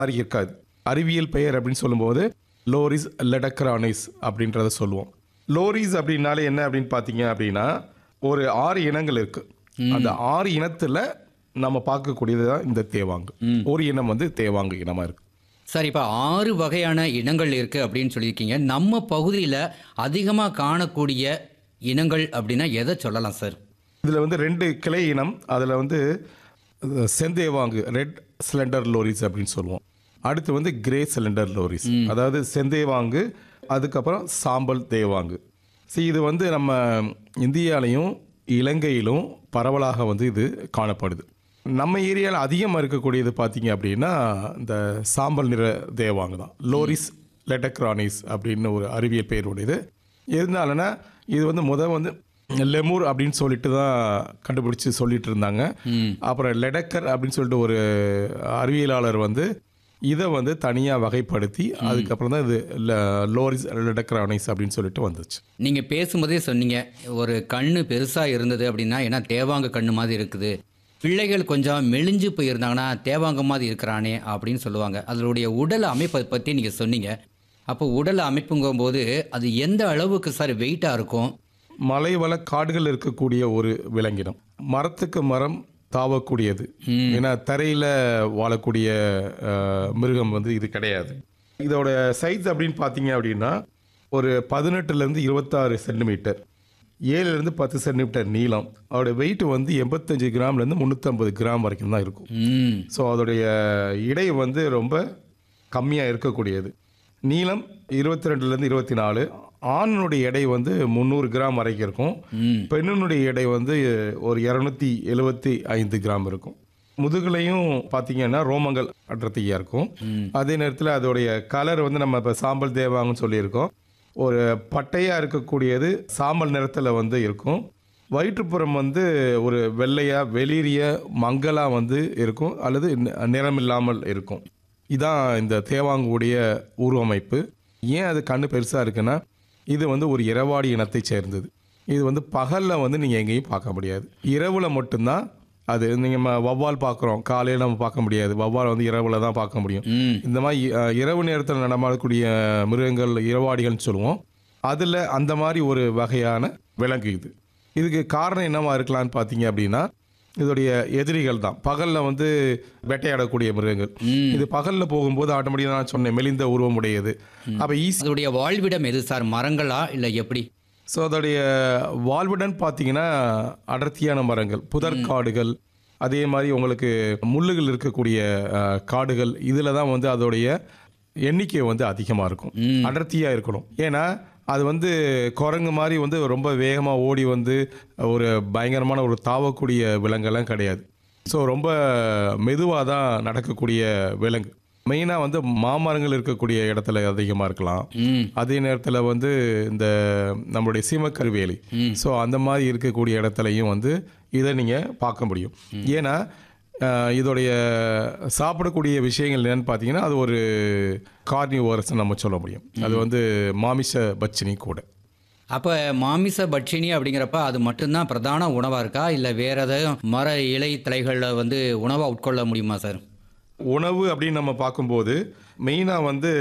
மாதிரி இருக்காது அறிவியல் பெயர் அப்படின்னு சொல்லும்போது லோரிஸ் லெடக்ரானிஸ் அப்படின்றத சொல்லுவோம் லோரிஸ் அப்படின்னாலே என்ன அப்படின்னு பார்த்தீங்க அப்படின்னா ஒரு ஆறு இனங்கள் இருக்கு அந்த ஆறு இனத்துல நம்ம பார்க்கக்கூடியது தான் இந்த தேவாங்கு ஒரு இனம் வந்து தேவாங்கு இனமா இருக்கு சார் இப்போ ஆறு வகையான இனங்கள் இருக்குது அப்படின்னு சொல்லியிருக்கீங்க நம்ம பகுதியில் அதிகமாக காணக்கூடிய இனங்கள் அப்படின்னா எதை சொல்லலாம் சார் இதுல வந்து ரெண்டு கிளை இனம் அதுல வந்து அஹ், செந்தேவாங்கு ரெட் சிலிண்டர் லோரிஸ் அப்படின்னு சொல்லுவோம் அடுத்து வந்து கிரே சிலிண்டர் லோரிஸ் அதாவது செந்தேவாங்கு அதுக்கப்புறம் சாம்பல் தேவாங்கு See, இது வந்து நம்ம இந்தியாலையும் இலங்கையிலும் பரவலாக வந்து இது காணப்படுது நம்ம ஏரியாவில் அதிகமாக இருக்கக்கூடியது பார்த்தீங்க அப்படின்னா இந்த சாம்பல் நிற தேவாங்கு தான் லோரிஸ் லெட்டக்ரானிஸ் அப்படின்னு ஒரு அறிவியல் பெயர் உடையது எதனாலனா இது வந்து முத வந்து லெமூர் அப்படின்னு சொல்லிட்டு தான் கண்டுபிடிச்சு சொல்லிட்டு இருந்தாங்க அப்புறம் லெடக்கர் அப்படின்னு சொல்லிட்டு ஒரு அறிவியலாளர் வந்து இதை வந்து தனியாக வகைப்படுத்தி அதுக்கப்புறம் தான் இது ல- லோரிஸ் லெடக்ரானிஸ் அப்படின்னு சொல்லிட்டு வந்துச்சு நீங்கள் பேசும்போதே சொன்னீங்க ஒரு கண்ணு பெருசாக இருந்தது அப்படின்னா ஏன்னா தேவாங்க கண்ணு மாதிரி இருக்குது பிள்ளைகள் கொஞ்சம் மெலிஞ்சு போயிருந்தாங்கன்னா தேவாங்க மாதிரி இருக்கிறானே அப்படின்னு சொல்லுவாங்க அதனுடைய உடல் அமைப்பை பற்றி நீங்கள் சொன்னீங்க அப்போ உடல் அமைப்புங்கும்போது அது எந்த அளவுக்கு சார் வெயிட்டாக இருக்கும் மலைவள காடுகள் இருக்கக்கூடிய ஒரு விலங்கினம் மரத்துக்கு மரம் தாவக்கூடியது ஏன்னா தரையில் வாழக்கூடிய அஹ், மிருகம் வந்து இது கிடையாது இதோட சைஸ் அப்படின்னு பார்த்தீங்க அப்படின்னா ஒரு பதினெட்டுலேருந்து இருபத்தாறு சென்டிமீட்டர் ஏழுலேருந்து பத்து சென்டிமீட்டர் நீளம் அதோட வெயிட் வந்து எண்பத்தஞ்சு கிராம்லேருந்து முந்நூற்றம்பது கிராம் வரைக்கும் தான் இருக்கும் ம் ஸோ அதோடைய இடை வந்து ரொம்ப கம்மியாக இருக்கக்கூடியது நீளம் இருபத்தி ரெண்டுலேருந்து இருபத்தி நாலு ஆணினுடைய எடை வந்து முந்நூறு கிராம் வரைக்கும் இருக்கும் பெண்ணினுடைய எடை வந்து ஒரு இரநூத்தி எழுபத்தி ஐந்து கிராம் இருக்கும் முதுகுலையும் பார்த்தீங்கன்னா ரோமங்கள் அடர்த்தியாக இருக்கும் அதே நேரத்தில் அதோடைய கலர் வந்து நம்ம இப்போ சாம்பல் தேவாங்கன்னு சொல்லியிருக்கோம் ஒரு பட்டையாக இருக்கக்கூடியது சாம்பல் நிறத்தில் வந்து இருக்கும் வயிற்றுப்புறம் வந்து ஒரு வெள்ளையா வெளிரிய மங்கலா வந்து இருக்கும் அல்லது நி- நிறமில்லாமல் இருக்கும் இதான் இந்த தேவாங்குடைய உருவமைப்பு ஏன் அது கண்ணு பெருசாக இருக்குன்னா இது வந்து ஒரு இரவாடி இனத்தை சேர்ந்தது இது வந்து பகலில் வந்து நீங்கள் எங்கேயும் பார்க்க முடியாது இரவுல மட்டும்தான் அது நீங்கள் வவ்வால் பார்க்குறோம் காலையில் நம்ம பார்க்க முடியாது வவ்வால் வந்து இரவுல தான் பார்க்க முடியும் ம் இந்த மாதிரி அஹ், இரவு நேரத்தில் நடமாடக்கூடிய மிருகங்கள் இரவாடிகள்னு சொல்லுவோம் அதில் அந்த மாதிரி ஒரு வகையான விலங்கு இது இதுக்கு காரணம் என்னவா இருக்கலாம்னு பார்த்தீங்க அப்படின்னா இதோடைய எதிரிகள் தான் பகலில் வந்து வேட்டையாடக்கூடிய மிருகங்கள் இது பகலில் போகும்போது ஆட்டோமேட்டிக்காக நான் சொன்னேன் மெலிந்த உருவம் உடையது அப்போ ஈஸி அதோடைய வாழ்விடம் எது சார் மரங்களா இல்லை எப்படி ஸோ அதோடைய வாழ்விடன் பார்த்தீங்கன்னா அடர்த்தியான மரங்கள் புதற்காடுகள் அதே மாதிரி உங்களுக்கு முள்ளுகள் இருக்கக்கூடிய அஹ், காடுகள் இதில் தான் வந்து அதோடைய எண்ணிக்கை வந்து அதிகமாக இருக்கும் அடர்த்தியாக இருக்கணும் ஏன்னா அது வந்து குரங்கு மாதிரி வந்து ரொம்ப வேகமாக ஓடி வந்து ஒரு பயங்கரமான ஒரு தாவக்கூடிய விலங்கெல்லாம் கிடையாது ஸோ ரொம்ப மெதுவாக தான் நடக்கக்கூடிய விலங்கு மெயினாக வந்து மாமரங்கள் இருக்கக்கூடிய இடத்துல அதிகமாக இருக்கலாம் ம் அதே நேரத்தில் வந்து இந்த நம்மளுடைய சீமக்கருவேலி ஸோ அந்த மாதிரி இருக்கக்கூடிய இடத்துலையும் வந்து இதை நீங்கள் பார்க்க முடியும் ஏன்னா அஹ், இதோடைய சாப்பிடக்கூடிய விஷயங்கள் என்னன்னு பார்த்தீங்கன்னா அது ஒரு கார்னிவோரஸ் நம்ம சொல்ல முடியும் அது வந்து மாமிச பட்சினி கூட அப்போ மாமிச பட்சினி அப்படிங்கிறப்ப அது மட்டும்தான் பிரதான உணவாக இருக்கா இல்லை வேற ஏதாவது மர இலை தலைகளில் வந்து உணவாக உட்கொள்ள முடியுமா சார் உணவு அப்படின்னு நம்ம பார்க்கும்போது மெயினாக வந்து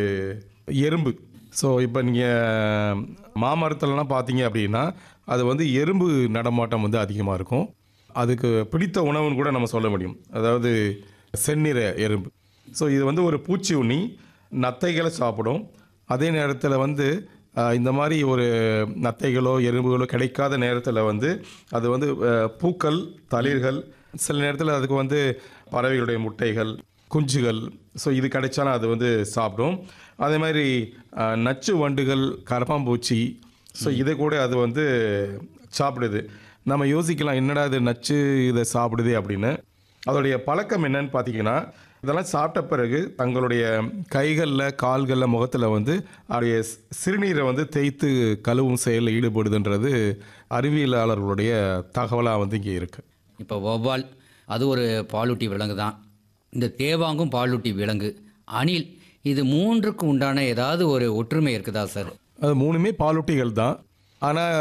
எறும்பு ஸோ இப்போ நீங்கள் மாமரத்துலலாம் பார்த்தீங்க அப்படின்னா அது வந்து எறும்பு நடமாட்டம் வந்து அதிகமாக இருக்கும் அதுக்கு பிடித்த உணவுன்னு கூட நம்ம சொல்ல முடியும் அதாவது செந்நிற எறும்பு ஸோ இது வந்து ஒரு பூச்சி உண்ணி நத்தைகளை சாப்பிடும் அதே நேரத்தில் வந்து ஆஹ், இந்த மாதிரி ஒரு நத்தைகளோ எறும்புகளோ கிடைக்காத நேரத்தில் வந்து அது வந்து ஆஹ், பூக்கள் தளிர்கள் சில நேரத்தில் அதுக்கு வந்து பறவைகளுடைய முட்டைகள் குஞ்சுகள் ஸோ இது கிடைச்சாலும் அது வந்து சாப்பிடும் அதே மாதிரி ஆஹ், நச்சு வண்டுகள் கரப்பாம்பூச்சி ஸோ இதை கூட அது வந்து சாப்பிடுது நம்ம யோசிக்கலாம் என்னடா இது நச்சு இதை சாப்பிடுது அப்படின்னு அதோடைய பழக்கம் என்னன்னு பார்த்தீங்கன்னா இதெல்லாம் சாப்பிட்ட பிறகு தங்களுடைய கைகளில் கால்களில் முகத்தில் வந்து அவருடைய சி- சிறுநீரை வந்து தேய்த்து கழுவும் செயலில் ஈடுபடுதுன்றது அறிவியலாளர்களுடைய தகவலாக வந்து இங்கே இருக்குது இப்போ வௌவால் அது ஒரு பாலூட்டி விலங்கு தான் இந்த தேவாங்கும் பாலூட்டி விலங்கு அணில் இது மூன்றுக்கு உண்டான ஏதாவது ஒரு ஒற்றுமை இருக்குதா சார் அது மூணுமே பாலூட்டிகள் தான் ஆனால்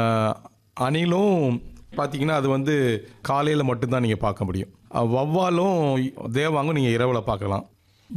அணிலும் பார்த்தீங்கன்னா அது வந்து காலையில் மட்டும்தான் நீங்கள் பார்க்க முடியும் அஹ் வௌவாலும் தேவாங்கும் நீங்கள் இரவில் பார்க்கலாம்